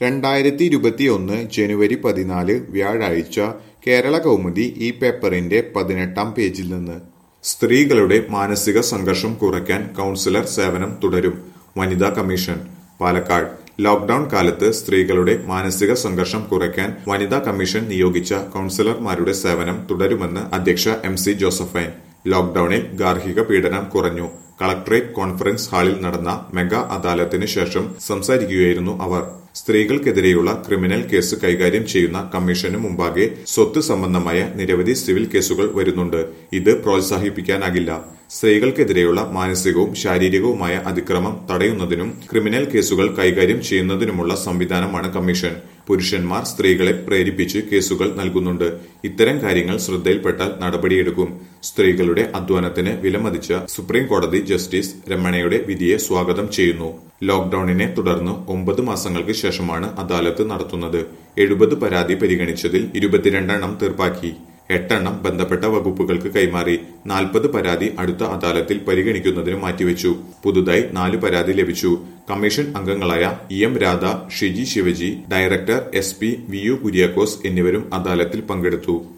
രണ്ടായിരത്തി ഇരുപത്തിയൊന്ന് ജനുവരി പതിനാല് വ്യാഴാഴ്ച കേരള കൗമുദി ഈ പേപ്പറിന്റെ പതിനെട്ടാം പേജിൽ നിന്ന് സ്ത്രീകളുടെ മാനസിക സംഘർഷം കുറയ്ക്കാൻ കൗൺസിലർ സേവനം തുടരും വനിതാ കമ്മീഷൻ പാലക്കാട് ലോക്ഡൌൺ കാലത്ത് സ്ത്രീകളുടെ മാനസിക സംഘർഷം കുറയ്ക്കാൻ വനിതാ കമ്മീഷൻ നിയോഗിച്ച കൗൺസിലർമാരുടെ സേവനം തുടരുമെന്ന് അധ്യക്ഷ എം സി ജോസഫൈൻ ലോക്ഡൌണിൽ ഗാർഹിക പീഡനം കുറഞ്ഞു കളക്ടറേറ്റ് കോൺഫറൻസ് ഹാളിൽ നടന്ന മെഗാ അദാലത്തിന് ശേഷം സംസാരിക്കുകയായിരുന്നു അവർ സ്ത്രീകൾക്കെതിരെയുള്ള ക്രിമിനൽ കേസ് കൈകാര്യം ചെയ്യുന്ന കമ്മീഷന് മുമ്പാകെ സ്വത്ത് സംബന്ധമായ നിരവധി സിവിൽ കേസുകൾ വരുന്നുണ്ട് ഇത് പ്രോത്സാഹിപ്പിക്കാനാകില്ല സ്ത്രീകൾക്കെതിരെയുള്ള മാനസികവും ശാരീരികവുമായ അതിക്രമം തടയുന്നതിനും ക്രിമിനൽ കേസുകൾ കൈകാര്യം ചെയ്യുന്നതിനുമുള്ള സംവിധാനമാണ് കമ്മീഷൻ പുരുഷന്മാർ സ്ത്രീകളെ പ്രേരിപ്പിച്ച് കേസുകൾ നൽകുന്നുണ്ട് ഇത്തരം കാര്യങ്ങൾ ശ്രദ്ധയിൽപ്പെട്ടാൽ നടപടിയെടുക്കും സ്ത്രീകളുടെ അധ്വാനത്തിന് വിലമതിച്ച സുപ്രീം കോടതി ജസ്റ്റിസ് രമണയുടെ വിധിയെ സ്വാഗതം ചെയ്യുന്നു ലോക്ഡൌണിനെ തുടർന്ന് ഒമ്പത് മാസങ്ങൾക്ക് ശേഷമാണ് അദാലത്ത് നടത്തുന്നത് എഴുപത് പരാതി പരിഗണിച്ചതിൽ ഇരുപത്തിരണ്ടെണ്ണം തീർപ്പാക്കി എട്ടെണ്ണം ബന്ധപ്പെട്ട വകുപ്പുകൾക്ക് കൈമാറി നാൽപ്പത് പരാതി അടുത്ത അദാലത്തിൽ പരിഗണിക്കുന്നതിന് മാറ്റിവെച്ചു പുതുതായി നാല് പരാതി ലഭിച്ചു കമ്മീഷൻ അംഗങ്ങളായ E M Radha Shiji Sivaji director S P V U Kuriakose എന്നിവരും അദാലത്തിൽ പങ്കെടുത്തു